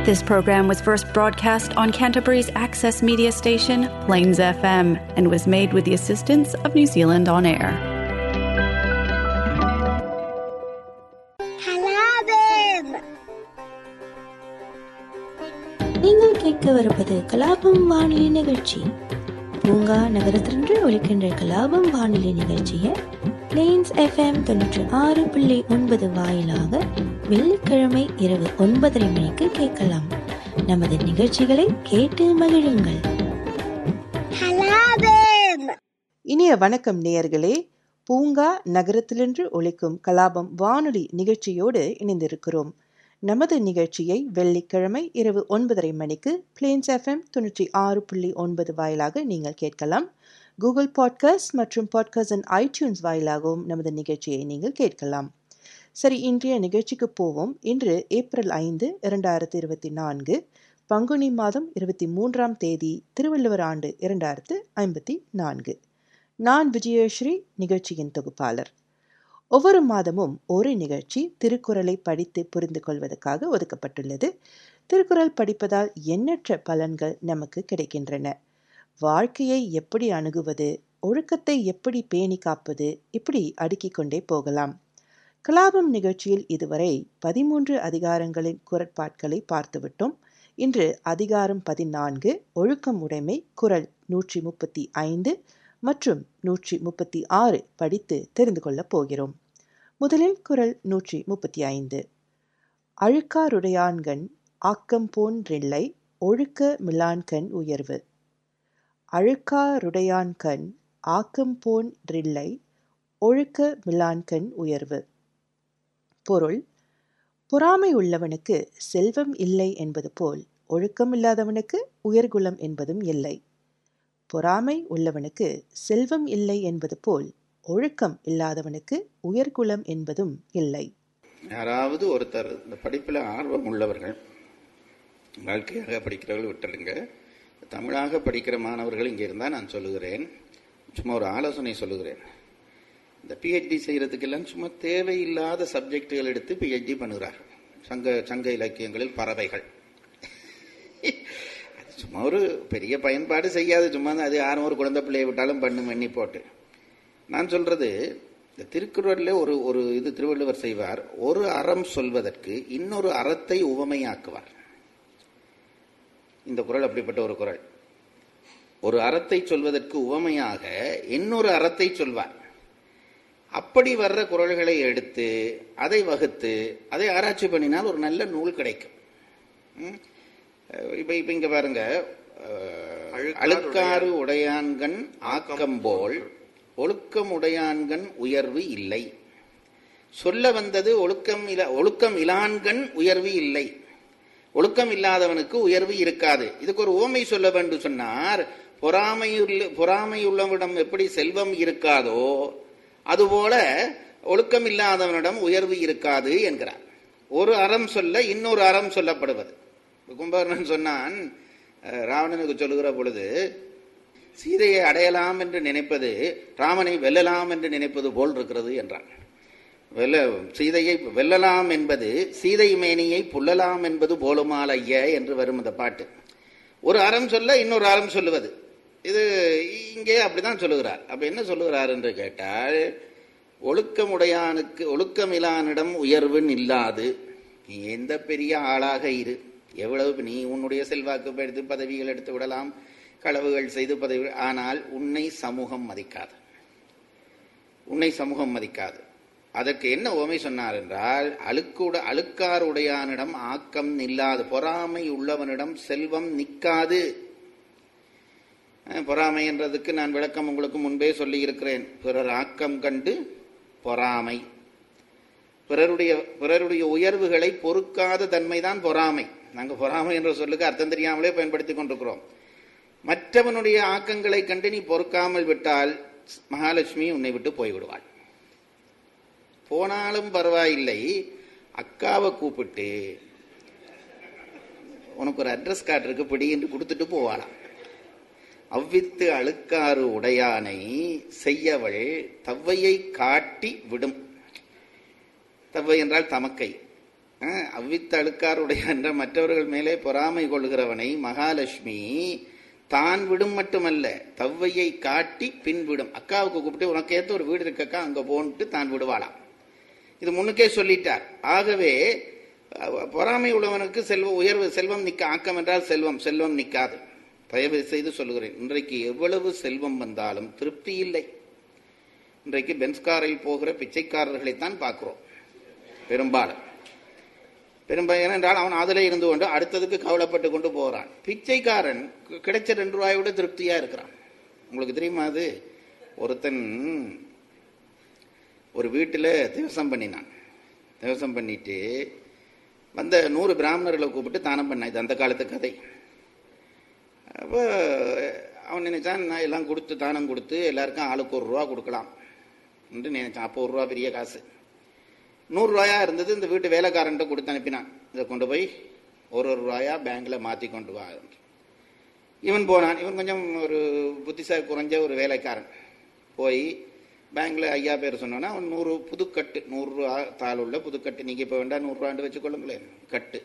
This program was first broadcast on Canterbury's access media station, Plains FM, and was made with the assistance of New Zealand On Air. கலாபம் நீங்கள் கேட்கவிருப்பது கலாபம் வானொலி நிகழ்ச்சி பூங்கா நகரத்திலிருந்து ஒலிக்கின்ற கலாபம் வானொலி நிகழ்ச்சியை பிளேன்ஸ் எஃப்எம் தொண்ணூற்றி ஆறு புள்ளி ஒன்பது வாயிலாக வெள்ளிக்கிழமை இரவு ஒன்பதரை மணிக்கு கேட்கலாம் நமது நிகழ்ச்சிகளை கேட்டு மகிழுங்கள் கலாபம் இனிய வணக்கம் நேயர்களே பூங்கா நகரத்திலின்று ஒலிக்கும் கலாபம் வானொலி நிகழ்ச்சியோடு இணைந்திருக்கிறோம் நமது நிகழ்ச்சியை வெள்ளிக்கிழமை இரவு ஒன்பதரை மணிக்கு பிளேன்ஸ் எஃப்எம் தொண்ணூற்றி ஆறு புள்ளி ஒன்பது வாயிலாக நீங்கள் கேட்கலாம் கூகுள் பாட்காஸ்ட் மற்றும் பாட்காஸ்ட் அண்ட் ஐடியூன்ஸ் வாயிலாகவும் நமது நிகழ்ச்சியை நீங்கள் கேட்கலாம் சரி இன்றைய நிகழ்ச்சிக்கு போவோம் இன்று ஏப்ரல் ஐந்து இரண்டாயிரத்தி இருபத்தி நான்கு பங்குனி மாதம் இருபத்தி மூன்றாம் தேதி திருவள்ளுவர் ஆண்டு இரண்டாயிரத்து ஐம்பத்தி நான்கு நான் விஜயஸ்ரீ நிகழ்ச்சியின் தொகுப்பாளர் ஒவ்வொரு மாதமும் ஒரு நிகழ்ச்சி திருக்குறளை படித்து புரிந்து கொள்வதற்காக ஒதுக்கப்பட்டுள்ளது திருக்குறள் படிப்பதால் எண்ணற்ற பலன்கள் நமக்கு கிடைக்கின்றன வாழ்க்கையை எப்படி அணுகுவது ஒழுக்கத்தை எப்படி பேணி காப்பது இப்படி அடுக்கிக் கொண்டே போகலாம் கலாபம் நிகழ்ச்சியில் இதுவரை பதிமூன்று அதிகாரங்களின் குரட்பாட்களை பார்த்துவிட்டோம் இன்று அதிகாரம் பதினான்கு ஒழுக்கம் உடைமை குரல் நூற்றி முப்பத்தி ஐந்து மற்றும் நூற்றி முப்பத்தி ஆறு படித்து தெரிந்து கொள்ளப் போகிறோம் முதலில் குரல் நூற்றி முப்பத்தி ஐந்து அழுக்காருடையான்கண் ஆக்கம் போன்றில்லை ஒழுக்க மிலான்கண் உயர்வு அழுக்காருடையான்கண் ஆக்கம் போன்றில்லை ஒழுக்க மிலான்கண் உயர்வு பொருள் பொறாமை உள்ளவனுக்கு செல்வம் இல்லை என்பது போல் ஒழுக்கம் இல்லாதவனுக்கு உயர்குலம் என்பதும் இல்லை பொறாமை உள்ளவனுக்கு செல்வம் இல்லை என்பது போல் ஒழுக்கம் இல்லாதவனுக்கு உயர்குலம் என்பதும் இல்லை யாராவது ஒருத்தர் இந்த படிப்பில் ஆர்வம் உள்ளவர்கள் வாழ்க்கையாக படிக்கிறவர்கள் விட்டுடுங்க தமிழாக படிக்கிற மாணவர்கள் இங்கே இருந்தால் நான் சொல்லுகிறேன் சும்மா ஒரு ஆலோசனை சொல்லுகிறேன் இந்த பிஹெச்டி செய்யறதுக்கெல்லாம் சும்மா தேவையில்லாத சப்ஜெக்டுகள் எடுத்து பிஹெச்டி பண்ணுகிறார் சங்க சங்க இலக்கியங்களில் பறவைகள் அது சும்மா ஒரு பெரிய பயன்பாடு செய்யாது சும்மா அது யாரும் ஒரு குழந்தை பிள்ளையை விட்டாலும் பண்ணும் எண்ணி போட்டு நான் சொல்றது இந்த திருக்குறள்ல ஒரு ஒரு இது திருவள்ளுவர் செய்வார் ஒரு அறம் சொல்வதற்கு இன்னொரு அறத்தை உவமையாக்குவார் இந்த குறள் அப்படிப்பட்ட ஒரு குறள் ஒரு அறத்தை சொல்வதற்கு உவமையாக இன்னொரு அறத்தை சொல்வார் அப்படி வர்ற குறள்களை எடுத்து அதை வகுத்து அதை ஆராய்ச்சி பண்ணினால் ஒரு நல்ல நூல் கிடைக்கும் ம்? இப்ப இப்ப இங்க பாருங்க அஹ், அழுக்காறு உடையான்கண் ஆக்கம்போல் ஒழுக்கம் உடையான்கண் உயர்வு இல்லை சொல்ல வந்தது ஒழுக்கம் இல ஒழுக்கம் இலான்கண் உயர்வு இல்லை ஒழுக்கம் இல்லாதவனுக்கு உயர்வு இருக்காது இதுக்கு ஒரு ஓமை சொல்ல வேண்டும் சொன்னார் பொறாமையுள்ள பொறாமையுள்ளவனிடம் எப்படி செல்வம் இருக்காதோ அதுபோல ஒழுக்கம் இல்லாதவனிடம் உயர்வு இருக்காது என்கிறார் ஒரு அறம் சொல்ல இன்னொரு அறம் சொல்லப்படுவது கும்பகர்ணன் சொன்னான் அஹ், ராவணனுக்கு சொல்லுகிற பொழுது சீதையை அடையலாம் என்று நினைப்பது ராமனை வெல்லலாம் என்று நினைப்பது போல் இருக்கிறது என்றான் வெல்ல சீதையை வெல்லலாம் என்பது சீதை மேனியை புல்லலாம் என்பது போலுமால் ஐய என்று வரும் அந்த பாட்டு ஒரு அறம் சொல்ல இன்னொரு அறம் சொல்லுவது இது இங்கே அப்படிதான் சொல்லுகிறார் அப்ப என்ன சொல்லுகிறார் என்று கேட்டால் ஒழுக்கமுடையானுக்கு ஒழுக்கமிலானிடம் உயர்வு இல்லாது நீ எந்த பெரிய ஆளாக இரு எவ்வளவு நீ உன்னுடைய செல்வாக்கு எடுத்து பதவிகள் எடுத்து விடலாம் களவுகள் செய்து பதவி ஆனால் உன்னை சமூகம் மதிக்காது உன்னை சமூகம் மதிக்காது அதற்கு என்ன ஓமை சொன்னார் என்றால் அழுக்குட அழுக்காருடையானிடம் ஆக்கம் நில்லாது பொறாமை உள்ளவனிடம் செல்வம் நிற்காது அஹ், பொறாமை என்றதுக்கு நான் விளக்கம் உங்களுக்கு முன்பே சொல்லி இருக்கிறேன் பிறர் ஆக்கம் கண்டு பொறாமை பிறருடைய பிறருடைய உயர்வுகளை பொறுக்காத தன்மைதான் பொறாமை நாங்க பொறாமை என்ற சொல்லுக்கு அர்த்தம் தெரியாமலே பயன்படுத்திக் கொண்டிருக்கிறோம் மற்றவனுடைய ஆக்கங்களை கண்டு நீ பொறுக்காமல் விட்டால் மகாலட்சுமி உன்னை விட்டு போய்விடுவாள் போனாலும் பரவாயில்லை அக்காவை கூப்பிட்டு உனக்கு ஒரு அட்ரஸ் கார்டு இருக்கு பிடி என்று கொடுத்துட்டு போவாளாம் அவ்வித்து அழுக்காறு உடையானை செய்யவள் தவ்வையை காட்டி விடும் தவ்வை என்றால் தமக்கை அஹ், அவ்வித்த அழுக்காருடைய என்ற மற்றவர்கள் மேலே பொறாமை கொள்கிறவனை மகாலட்சுமி தான் விடும் மட்டுமல்ல தவ்வையை காட்டி பின் விடும் அக்காவுக்கு கூப்பிட்டு உனக்கு ஏத்த ஒரு வீடு இருக்கக்கா அங்க போன்ட்டு தான் விடுவாளாம் இது முன்னுக்கே சொல்லிட்டார் ஆகவே அஹ், பொறாமை உள்ளவனுக்கு செல்வ உயர்வு செல்வம் நிக்க ஆக்கம் என்றால் செல்வம் செல்வம் நிக்காது தயவு செய்து சொல்லுகிறேன் இன்றைக்கு எவ்வளவு செல்வம் வந்தாலும் திருப்தி இல்லை இன்றைக்கு பென்ஸ்காரில் போகிற பிச்சைக்காரர்களைத்தான் பார்க்கிறோம் பெரும்பாலும் பெரும்பாலும் ஏனென்றால் அவன் அதிலே இருந்து கொண்டு அடுத்ததுக்கு கவலைப்பட்டு கொண்டு போகிறான் பிச்சைக்காரன் கி- கிடைச்ச ரெண்டு ரூபாயோட திருப்தியா இருக்கிறான் உங்களுக்கு தெரியுமா அது ஒருத்தன் ஒரு வீட்டில் திவசம் பண்ணினான் திவசம் பண்ணிட்டு வந்த நூறு பிராமணர்களை கூப்பிட்டு தானம் பண்ணான் இது அந்த காலத்து கதை அப்போ அவன் நினைச்சான் நான் எல்லாம் கொடுத்து தானம் கொடுத்து எல்லாருக்கும் ஆளுக்கு ஒரு ரூபா கொடுக்கலாம் என்று நினைச்சான் அப்போ ஒரு ரூபா பெரிய காசு நூறு ரூபாயா இருந்தது இந்த வீட்டு வேலைக்காரன்ட்ட கொடுத்து அனுப்பினான் இதை கொண்டு போய் ஒரு ஒரு ரூபாயா பேங்க்ல மாத்தி கொண்டு வா என்று. இவன் போனான் இவன் கொஞ்சம் ஒரு புத்திசாலி குறைஞ்ச ஒரு வேலைக்காரன் போய் பேங்க்ல ஐயா பேர் சொன்னோன்னா அவன் நூறு புதுக்கட்டு நூறு ரூபா தாள் உள்ள புதுக்கட்டு நீங்க இப்ப வேண்டாம் நூறு ரூபாண்டு வச்சுக்கொள்ளுங்களேன் கட்டு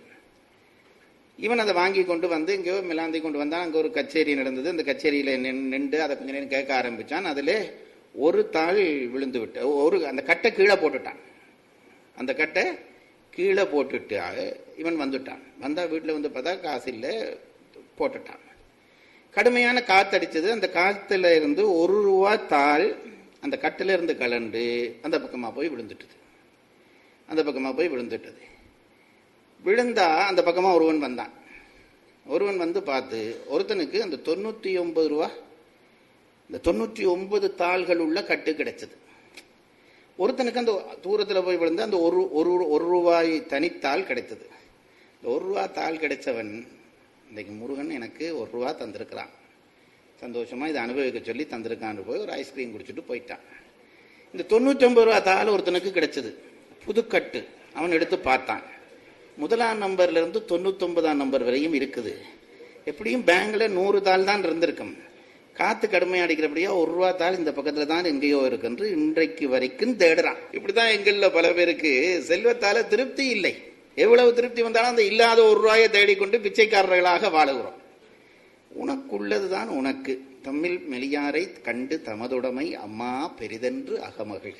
இவன் அதை வாங்கி கொண்டு வந்து இங்கே மிலாந்தி கொண்டு வந்தான் அங்கே ஒரு கச்சேரி நடந்தது அந்த கச்சேரியில் நின்று அதை கொஞ்ச நேரம் கேட்க ஆரம்பிச்சான் அதில் ஒரு தாள் விழுந்து விட்டு ஒரு அந்த கட்டை கீழே போட்டுட்டான் அந்த கட்டை கீழே போட்டுட்டு இவன் வந்துட்டான் வந்தா வீட்டில் வந்து பார்த்தா காசு இல்லை போட்டுட்டான் கடுமையான காத்தடிச்சது அந்த காத்துல இருந்து ஒரு ரூபா தாள் அந்த கட்டில இருந்து கலண்டு அந்த பக்கமா போய் விழுந்துட்டுது அந்த பக்கமா போய் விழுந்துட்டது விழுந்தா அந்த பக்கமா ஒருவன் வந்தான் ஒருவன் வந்து பார்த்து ஒருத்தனுக்கு அந்த தொண்ணூத்தி ஒன்பது ரூபா இந்த தொண்ணூற்றி ஒன்பது தாள்கள் உள்ள கட்டு கிடைச்சது ஒருத்தனுக்கு அந்த தூரத்துல போய் விழுந்து அந்த ஒரு ஒரு ஒரு ரூபாய் தனித்தாள் கிடைத்தது இந்த ஒரு ரூபா தாள் கிடைச்சவன் இன்னைக்கு முருகன் எனக்கு ஒரு ரூபா தந்திருக்கிறான் சந்தோஷமா இதை அனுபவிக்க சொல்லி தந்திருக்கான்னு போய் ஒரு ஐஸ்கிரீம் குடிச்சிட்டு போயிட்டான் இந்த தொண்ணூற்றி ஒன்பது ரூபா தாள் ஒருத்தனுக்கு கிடைச்சது புதுக்கட்டு அவன் எடுத்து பார்த்தான் முதலாம் நம்பர்ல இருந்து தொண்ணூத்தொன்பதாம் நம்பர் வரையும் இருக்குது எப்படியும் பேங்க்ல நூறு தாள் தான் இருந்திருக்கும் காத்து கடுமையா அடிக்கிறபடியா ஒரு ரூபா தாள் இந்த பக்கத்துல தான் எங்கேயோ இருக்குன்று இன்றைக்கு வரைக்கும் தேடுறான் இப்படிதான் எங்கள்ல பல பேருக்கு செல்வத்தால திருப்தி இல்லை எவ்வளவு திருப்தி வந்தாலும் அந்த இல்லாத ஒரு ரூபாயை தேடிக்கொண்டு பிச்சைக்காரர்களாக வாழுகிறோம் உனக்குள்ளதுதான் உனக்கு தம்மில் மெலியாரை கண்டு தமதுடைமை அம்மா பெரிதென்று அகமகிழ்க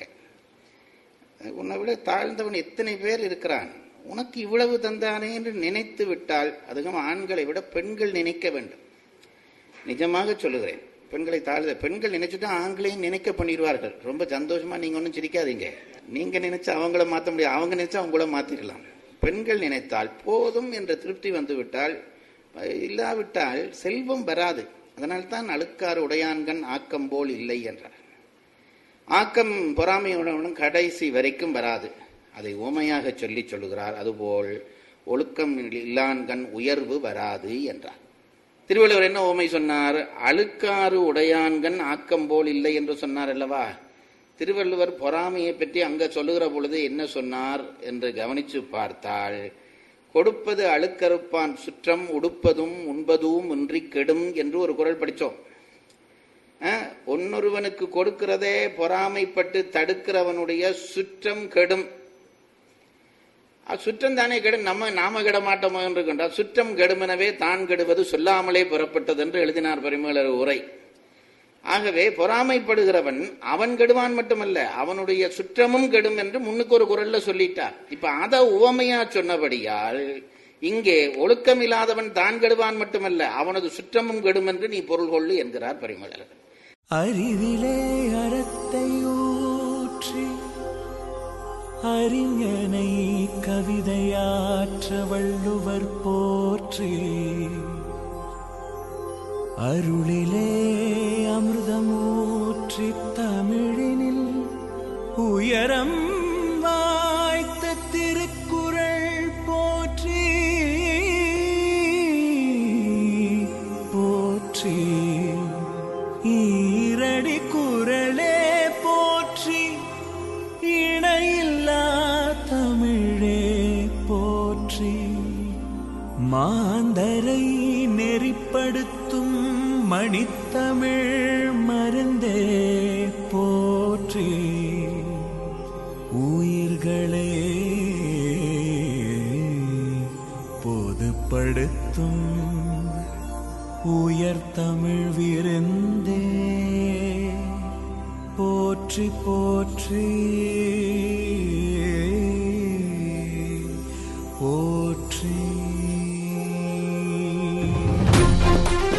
உன்னை விட தாழ்ந்தவன் எத்தனை பேர் இருக்கிறான் உனக்கு இவ்வளவு தந்தானே என்று நினைத்து விட்டால் அதுவும் ஆண்களை விட பெண்கள் நினைக்க வேண்டும் நிஜமாக சொல்லுகிறேன் பெண்களை தாழ்ந்த பெண்கள் நினைச்சுட்டா ஆண்களையும் நினைக்க பண்ணிடுவார்கள் ரொம்ப சந்தோஷமா நீங்க ஒன்றும் சிரிக்காதீங்க நீங்க நினைச்சா அவங்கள மாத்த முடியாது அவங்க நினைச்சா அவங்கள மாத்திரலாம் பெண்கள் நினைத்தால் போதும் என்ற திருப்தி வந்து விட்டால் அஹ், இல்லாவிட்டால் செல்வம் வராது அதனால்தான் அழுக்காறு உடையான்கண் ஆக்கம் போல் இல்லை என்றார் ஆக்கம் பொறாமையுடனும் கடைசி வரைக்கும் வராது அதை ஓமையாக சொல்லி சொல்லுகிறார் அதுபோல் ஒழுக்கம் இல்லான்கண் உயர்வு வராது என்றார் திருவள்ளுவர் என்ன ஓமை சொன்னார் அழுக்காறு உடையான்கண் ஆக்கம் போல் இல்லை என்று சொன்னார் அல்லவா திருவள்ளுவர் பொறாமையை பற்றி அங்க சொல்லுகிற பொழுது என்ன சொன்னார் என்று கவனிச்சு பார்த்தால் கொடுப்பது அழுக்கறுப்பான் சுற்றம் உடுப்பதும் உண்பதும் இன்றி கெடும் என்று ஒரு குரல் படிச்சோம் அஹ், ஒன்னொருவனுக்கு கொடுக்கிறதே பொறாமைப்பட்டு தடுக்கிறவனுடைய சுற்றம் கெடும் அஹ், சுற்றம் தானே கெடும் நம்ம நாம கெட மாட்டோமோ என்று கண்டால் சுற்றம் கெடுமெனவே தான் கெடுவது சொல்லாமலே புறப்பட்டது என்று எழுதினார் பரிமேலர் உரை ஆகவே பொறாமைப்படுகிறவன் அவன் கெடுவான் மட்டுமல்ல அவனுடைய சுற்றமும் கெடும் என்று முன்னுக்கு ஒரு குரல்ல சொல்லிட்டார் இப்ப அத உவமையா சொன்னபடியால் இங்கே ஒழுக்கம் இல்லாதவன் தான் கெடுவான் மட்டுமல்ல அவனது சுற்றமும் கெடும் என்று நீ பொருள் கொள்ளு என்கிறார் பரிமளர் அறிவிலே அறத்தை ஊற்றி அறிஞனை கவிதையாற்ற வள்ளுவர் போற்றி அருளிலே அமிர்தமூற்றி தமிழினில் உயரம் வாய்த்த திருக்குறள் போற்றி போற்றி ஈரடி குரலே போற்றி இணையில்லா தமிழே போற்றி மாந்தரை நெறிப்படுத்தும் மணித்தமிழ் மருந்தே போற்றி உயிர்களே நெறிப்படுத்தும் உயர் தமிழ் விருந்தே போற்றி போற்றி போற்றி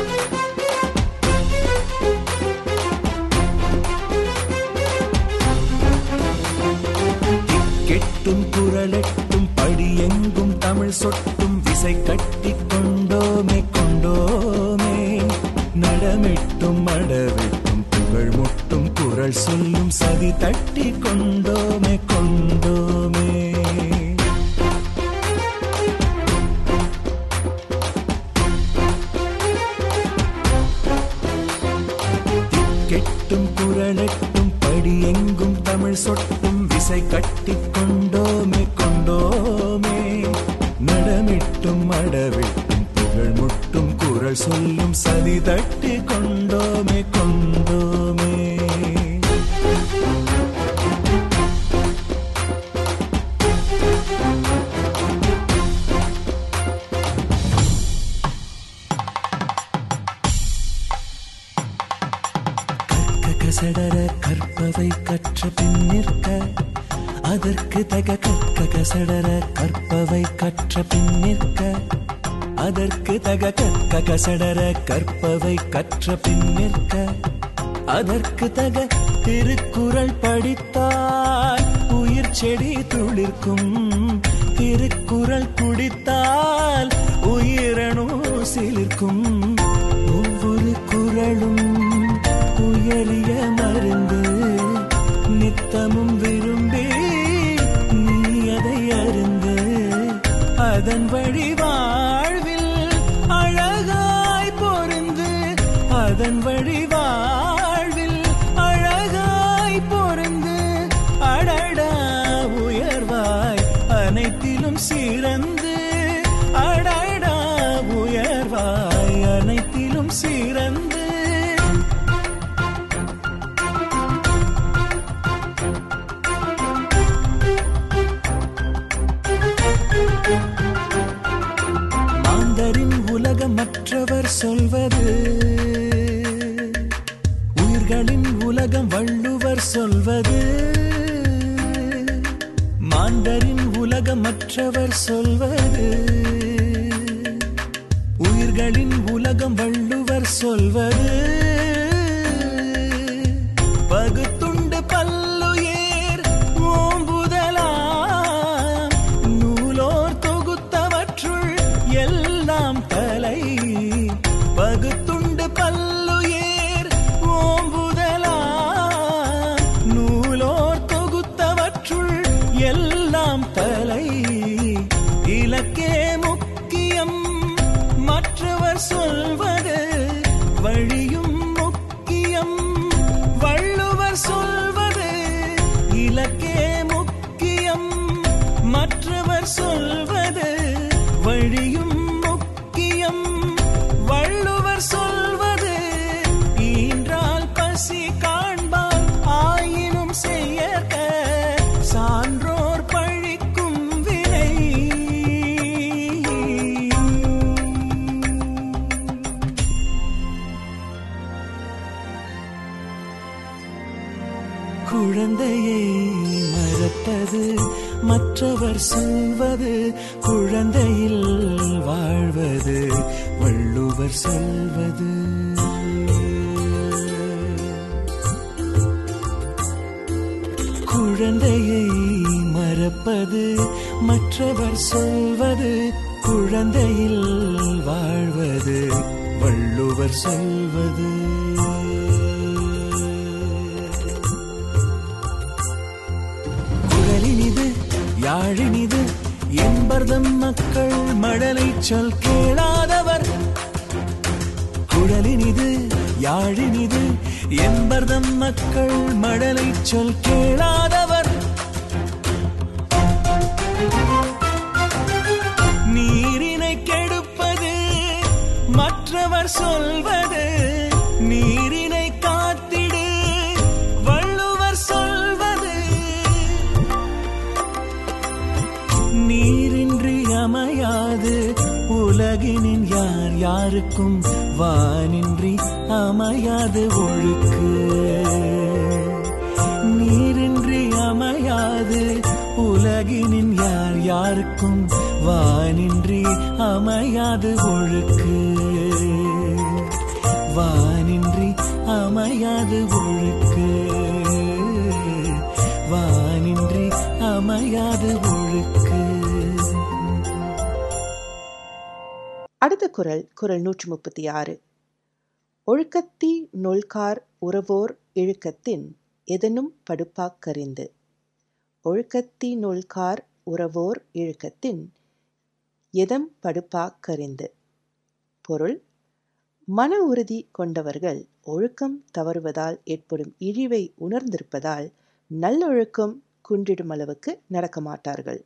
கெட்டும் குரலெட்டும் படியெங்கும் தமிழ் சொட்டும் விசை கட்டி கொண்டோமே கொண்டோமே நடமிட்டும் மடவிட்டும் புகழ் முட்டும் குரல் சொல்லும் சதி தட்டி கொண்டோமே கொண்டோமே கெட்டும் குரலெட்டும் படியெங்கும் தமிழ் சொட்டும் விசை கட்டி கொண்டோமே கொண்டோமே நடமிட்டும் அடவிட்டும் புகழ் முட்டும் குரல் சொல்லும் சதி தட்டி கொண்டோமே கொண்டோமே கற்க கசடர கற்பவை கற்ற பின் நிற்க அதற்கு தக கற்க கசடர கற்பவை கற்ற பின் நிற்க அதற்கு தக கற்க கசடர கற்பவை கற்ற பின் நிற்க அதற்கு தக திருக்குறள் படித்தால் உயிர் செடி துளிர்க்கும் திருக்குறள் குடித்தால் உயிரணு சிலிர்க்கும் ஒவ்வொரு குறளும் உயரிய மருந்து நித்தமும் விரும்பி நீ அதை அருந்து அதன் வழி வாழ்வில் அழகாய் பொருந்து அதன் வழி வாழ்வில் அழகாய் பொருந்து அடடா உயர்வாய் அனைத்திலும் சிறந்து அடடா உயர்வாய் அனைத்திலும் சிறந்து மாந்தரின் உலகம் மற்றவர் சொல்வது உயிர்களின் உலகம் வள்ளுவர் சொல்வது மாந்தரின் உலகம் மற்றவர் சொல்வது உயிர்களின் உலகம் வள்ளுவர் சொல்வது பகுத்துண்டு பல்லுயேர் ஓம்புதலாம் நூலோர் தொகுத்தவற்றுள் எல்லாம் தலை பகுத்துண்டு பல்லுயேர் ஓம்புதலாம் நூலோர் தொகுத்தவற்றுள் எல்லாம் தலை இலக்கே முக்கியம் மற்றவர் சொல்வது வழியும் முக்கியம் வள்ளுவர் சொல்வது இலக்கே முக்கியம் மற்றவர் சொல்வது வழியும் முக்கியம் வள்ளுவர் சொல்வது ஈன்றால் பசி காண்பால் ஆயினும் செய்யற்க சான்றோர் பழிக்கும் வினை குழந்தையை மறப்பது மற்றவர் சொல்வது குழந்தையில் வாழ்வது வள்ளுவர் சொல்வது குழந்தையை மறப்பது மற்றவர் சொல்வது குழந்தையில் வாழ்வது வள்ளுவர் சொல்வது குரலினிது யாழினிது என்பர்தம் மக்கள் மடலை சொல் கேளாதவர் குழலினிது யாழினிது என்பர்தம் மக்கள் மடலை சொல் கேளாதவர் நீரினை கெடுப்பது மற்றவர் சொல்வது நீரினை காத்திடு வள்ளுவர் சொல்வது நீரின்றி அமையாது உலகம் உலகினின் யார் யாருக்கும் வானின்றி அமையாது ஒழுக்கு நீரின்றி அமையாது உலகினின் யார் யாருக்கும் வானின்றி அமையாது ஒழுக்கு வானின்றி அமையாது ஒழுக்கு வானின்றி அமையாது ஒழுக்கு அடுத்த குரல் குரல் நூற்றி முப்பத்தி ஆறு ஒழுக்கத்தி நொல்கார் உறவோர் இழுக்கத்தின் எதனும் படுப்பாக்கறிந்து ஒழுக்கத்தி நொல்கார் உறவோர் இழுக்கத்தின் எதம் படுப்பாக்கறிந்து பொருள் மன உறுதி கொண்டவர்கள் ஒழுக்கம் தவறுவதால் ஏற்படும் இழிவை உணர்ந்திருப்பதால் நல்லொழுக்கம் குன்றிடும் அளவுக்கு நடக்க மாட்டார்கள்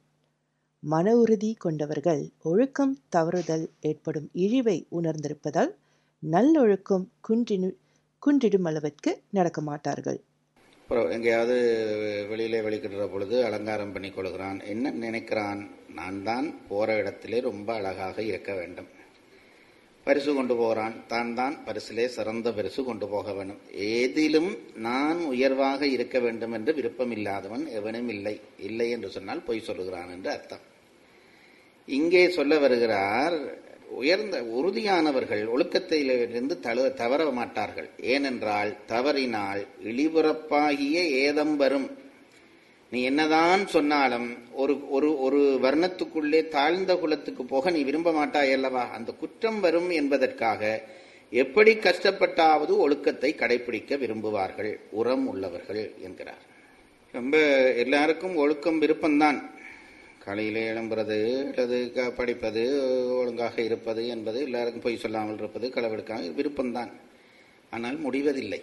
மன உறுதி கொண்டவர்கள் ஒழுக்கம் தவறுதல் ஏற்படும் இழிவை உணர்ந்திருப்பதால் நல்லொழுக்கம் குன்றினு குன்றிடும் அளவிற்கு நடக்க மாட்டார்கள் அப்புறம் எங்கேயாவது வெளியிலே வெளிக்கிடுற பொழுது அலங்காரம் பண்ணி கொள்கிறான் என்ன நினைக்கிறான் நான் தான் போற இடத்திலே ரொம்ப அழகாக இருக்க வேண்டும் பரிசு கொண்டு போகிறான் தான் தான் பரிசிலே சிறந்த பரிசு கொண்டு போக வேண்டும் ஏதிலும் நான் உயர்வாக இருக்க வேண்டும் என்று விருப்பம் இல்லாதவன் எவனும் இல்லை இல்லை என்று சொன்னால் பொய் சொல்லுகிறான் என்று அர்த்தம் இங்கே சொல்ல வருகிறார் உயர்ந்த உறுதியானவர்கள் ஒழுக்கத்திலிருந்து தழு தவற மாட்டார்கள் ஏனென்றால் தவறினால் இழிபுறப்பாகிய ஏதம் வரும் நீ என்னதான் சொன்னாலும் ஒரு ஒரு ஒரு வர்ணத்துக்குள்ளே தாழ்ந்த குலத்துக்கு போக நீ விரும்ப மாட்டாய் அல்லவா அந்த குற்றம் வரும் என்பதற்காக எப்படி கஷ்டப்பட்டாவது ஒழுக்கத்தை கடைபிடிக்க விரும்புவார்கள் உரம் உள்ளவர்கள் என்கிறார் ரொம்ப எல்லாருக்கும் ஒழுக்கம் விருப்பம்தான் காலையிலே எழும்புறது அல்லது க- படிப்பது ஒழுங்காக இருப்பது என்பது எல்லாருக்கும் பொய் சொல்லாமல் இருப்பது களவெடுக்காமல் விருப்பம்தான் ஆனால் முடிவதில்லை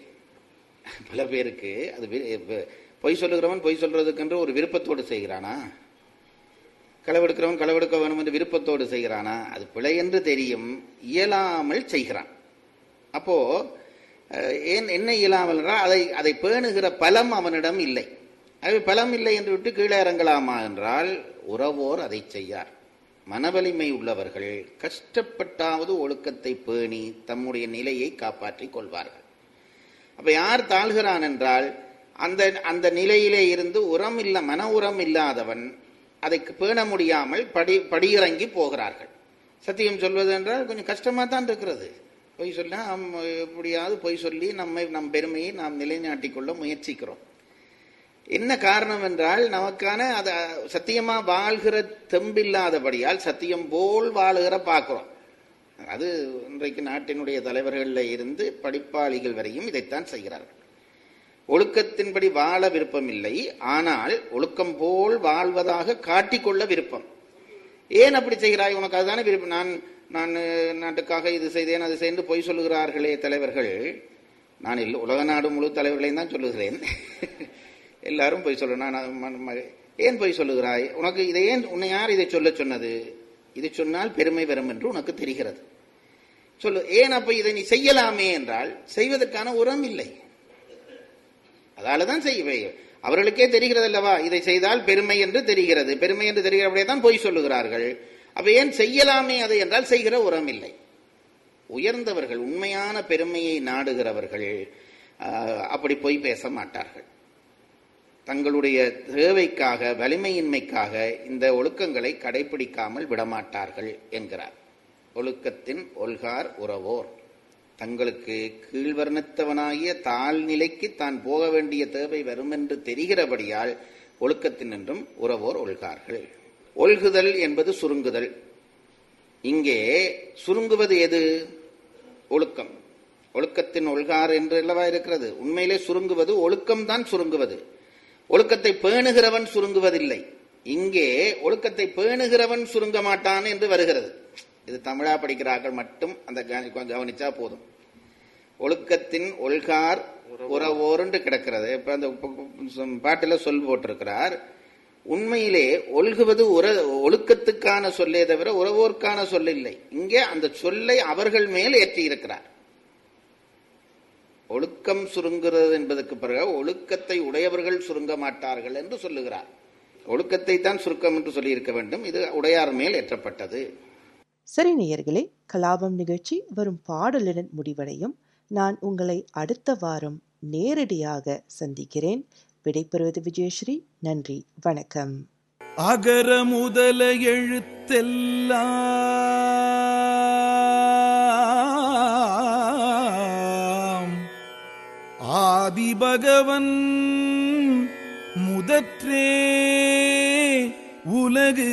பல பேருக்கு அது வி- இப்ப பொய் சொல்லுகிறவன் பொய் சொல்றதுக்கென்று ஒரு விருப்பத்தோடு செய்கிறானா களவெடுக்கிறவன் களவெடுக்க வேணும் என்று விருப்பத்தோடு செய்கிறானா அது பிழை என்று தெரியும் இயலாமல் செய்கிறான் அப்போ அஹ், ஏன் என்ன இயலாமல் என்றால் அதை அதை பேணுகிற பலம் அவனிடம் இல்லை அது பலம் இல்லை என்று விட்டு கீழே இறங்கலாமா என்றால் உறவோர் அதை செய்யார் மனவலிமை உள்ளவர்கள் கஷ்டப்பட்டாவது ஒழுக்கத்தை பேணி தம்முடைய நிலையை காப்பாற்றிக் கொள்வார்கள் அப்ப யார் தாழ்கிறான் என்றால் அந்த அந்த நிலையிலே இருந்து உரம் இல்ல மன உரம் இல்லாதவன் அதை பேண முடியாமல் படி படியிறங்கி போகிறார்கள் சத்தியம் சொல்வது என்றால் கொஞ்சம் கஷ்டமா தான் இருக்கிறது பொய் சொல்ல எப்படியாவது பொய் சொல்லி நம்மை நம் பெருமையை நாம் நிலைநாட்டிக் கொள்ள முயற்சிக்கிறோம் என்ன காரணம் என்றால் நமக்கான அது சத்தியமா வாழ்கிற தெம்பில்லாதபடியால் சத்தியம் போல் வாழுகிற பார்க்கிறோம் அது இன்றைக்கு நாட்டினுடைய தலைவர்களில் இருந்து படிப்பாளிகள் வரையும் இதைத்தான் செய்கிறார்கள் ஒழுக்கத்தின்படி வாழ விருப்பம் இல்லை ஆனால் ஒழுக்கம் போல் வாழ்வதாக காட்டிக்கொள்ள விருப்பம் ஏன் அப்படி செய்கிறாய் உனக்கு அதுதானே விருப்பம் நான் நான் நாட்டுக்காக இது செய்தேன் அது செய்து பொய் சொல்லுகிறார்களே தலைவர்கள் நான் இல்லை உலக நாடு முழு தலைவர்களையும் தான் சொல்லுகிறேன் எல்லாரும் பொய் சொல்லணும் நான் ம- ம- ஏன் பொய் சொல்லுகிறாய் உனக்கு இதை ஏன் உன்னை யார் இதை சொல்ல சொன்னது இதை சொன்னால் பெருமை வரும் என்று உனக்கு தெரிகிறது சொல்லு ஏன் அப்ப இதை நீ செய்யலாமே என்றால் செய்வதற்கான உரம் இல்லை அதால தான் செய்வே அவர்களுக்கே தெரிகிறது அல்லவா இதை செய்தால் பெருமை என்று தெரிகிறது பெருமை என்று தெரிகிறபடியே தான் பொய் சொல்லுகிறார்கள் அப்ப ஏன் செய்யலாமே அது என்றால் செய்கிற உரம் இல்லை உயர்ந்தவர்கள் உண்மையான பெருமையை நாடுகிறவர்கள் ஆஹ், அப்படி பொய் பேச மாட்டார்கள் தங்களுடைய தேவைக்காக வலிமையின்மைக்காக இந்த ஒழுக்கங்களை கடைபிடிக்காமல் விடமாட்டார்கள் என்கிறார் ஒழுக்கத்தின் ஒல்கார் உறவோர் தங்களுக்கு கீழ்வர்ணத்தவனாகிய தாழ்நிலைக்கு தான் போக வேண்டிய தேவை வரும் என்று தெரிகிறபடியால் ஒழுக்கத்தின் என்றும் உறவோர் ஒல்கார்கள் ஒல்குதல் என்பது சுருங்குதல் இங்கே சுருங்குவது எது ஒழுக்கம் ஒழுக்கத்தின் ஒல்கார் என்று அல்லவா இருக்கிறது உண்மையிலே சுருங்குவது ஒழுக்கம் தான் சுருங்குவது ஒழுக்கத்தை பேணுகிறவன் சுருங்குவதில்லை இங்கே ஒழுக்கத்தை பேணுகிறவன் சுருங்க மாட்டான் என்று வருகிறது இது தமிழா படிக்கிறார்கள் மட்டும் அந்த கவனி- கவனிச்சா போதும் ஒழுக்கத்தின் ஒல்கார் உறவோருண்டு கிடக்கிறது இப்ப அந்த ப- ப- பாட்டில சொல் போட்டிருக்கிறார் உண்மையிலே ஒல்குவது உற ஒழுக்கத்துக்கான சொல்லே தவிர உறவோர்க்கான சொல் இல்லை இங்கே அந்த சொல்லை அவர்கள் மேல் ஏற்றி இருக்கிறார் ஒழுக்கம் சுருங்குகிறது என்பதற்கு பிறகு ஒழுக்கத்தை உடையவர்கள் சுருங்க மாட்டார்கள் என்று சொல்லுகிறார் ஒழுக்கத்தை தான் சுருக்கம் என்று சொல்லியிருக்க வேண்டும் இது உடையார் மேல் ஏற்றப்பட்டது சரி நேயர்களே கலாபம் நிகழ்ச்சி வரும் பாடலுடன் முடிவடையும் நான் உங்களை அடுத்த வாரம் நேரடியாக சந்திக்கிறேன் விடைபெறுவது விஜயஸ்ரீ நன்றி வணக்கம் அகர முதல எழுத்தெல்லாம் ஆதிபகவன் முதற்றே உலகு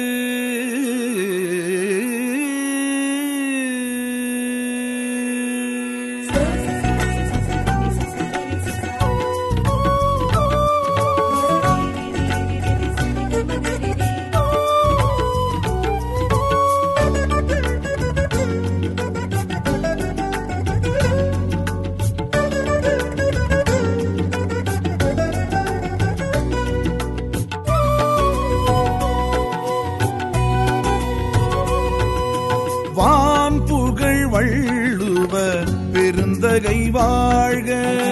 வான் புகழ் வள்ளுவ பெருந்தகை வாழ்க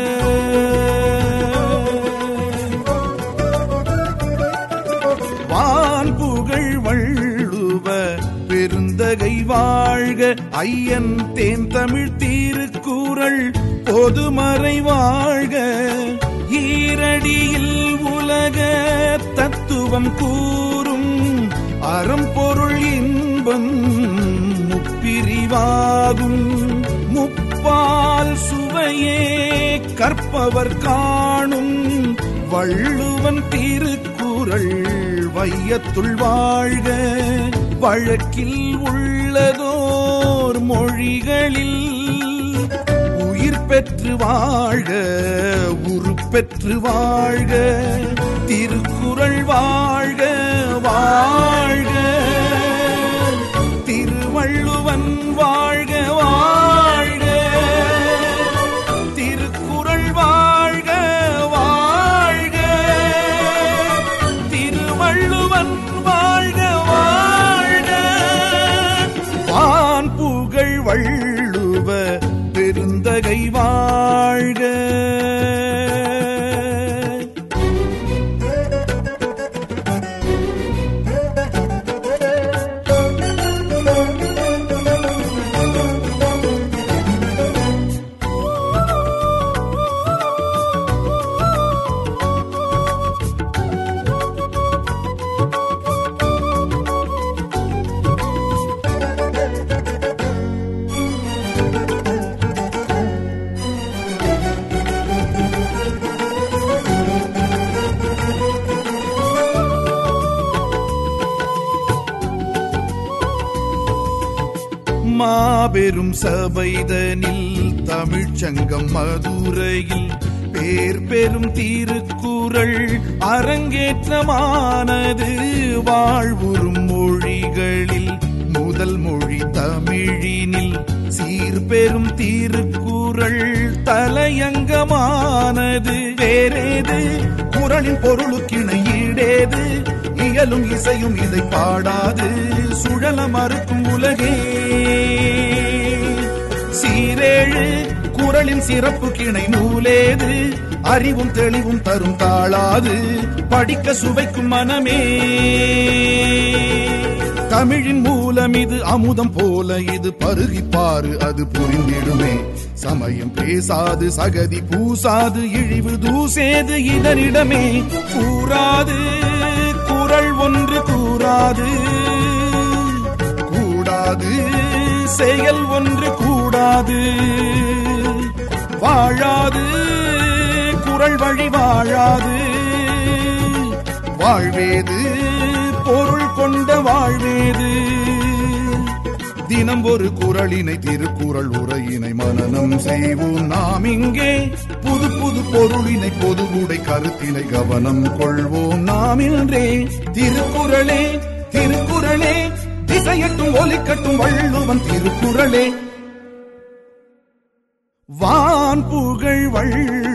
வான் புகழ் வள்ளுவ பெருந்தகை வாழ்க ஐயன் தேன் தமிழ் தீருக்குறள் பொதுமறை வாழ்க ஈரடியில் உலக தத்துவம் கூறும் அறம்பொருள் இன்பம் முப்பிரிவாகும் முப்பால் சுவையே கற்பவர் காணும் வள்ளுவன் திருக்குறள் வையத்துள் வாழ்க வழக்கில் உள்ளதோர் மொழிகளில் உயிர் பெற்று வாழ்க உருப்பெற்று வாழ்க திருக்குறள் வாழ்க வாழ்க திருவள்ளுவன் வாழ்க வாழ்க திருக்குறள் வாழ்க வாழ்க திருவள்ளுவன் வாழ்க வாழ்க வான் புகழ் வள்ளுவ பெருந்தகை வாழ்க மாபெரும் சபைதனில் தமிழ்ச்சங்கம் மதுரையில் பேர் பெரும் திருக்குறள் அரங்கேற்றமானது வாழ்வுறும் மொழிகளில் முதல் மொழி தமிழினில் சீர்பெரும் திருக்குறள் தலையங்கமானது வேறேது குரலின் பொருளுக்கிணை ஈடேது இயலும் இசையும் இதை பாடாது சுழல மறுக்கும் உலகே சீரேழு குரலின் சிறப்பு கிணை நூலேது அறிவும் தெளிவும் தரும் தாளாது படிக்க சுவைக்கும் மனமே தமிழின் மூலம் இது அமுதம் போல இது பருகிப்பாரு அது புரிந்திடுமே சமயம் பேசாது சகதி பூசாது இழிவு தூசேது இதனிடமே கூறாது குரல் ஒன்று கூறாது கூடாது செயல் ஒன்று கூடாது வாழாது குரல் வழி வாழாது வாழ்வேது பொருள் கொண்ட வாழ்வேது தினம் ஒரு குரலினை திருக்குறள் உரையினை மனனம் செய்வோம் நாம் இங்கே புது புது பொருளினை பொதுவுடை கருத்தினை கவனம் கொள்வோம் நாம் இன்றே திருக்குறளே திருக்குறளே திசையட்டும் ஒலிக்கட்டும் வள்ளுவன் திருக்குறளே வான் புகழ் வள்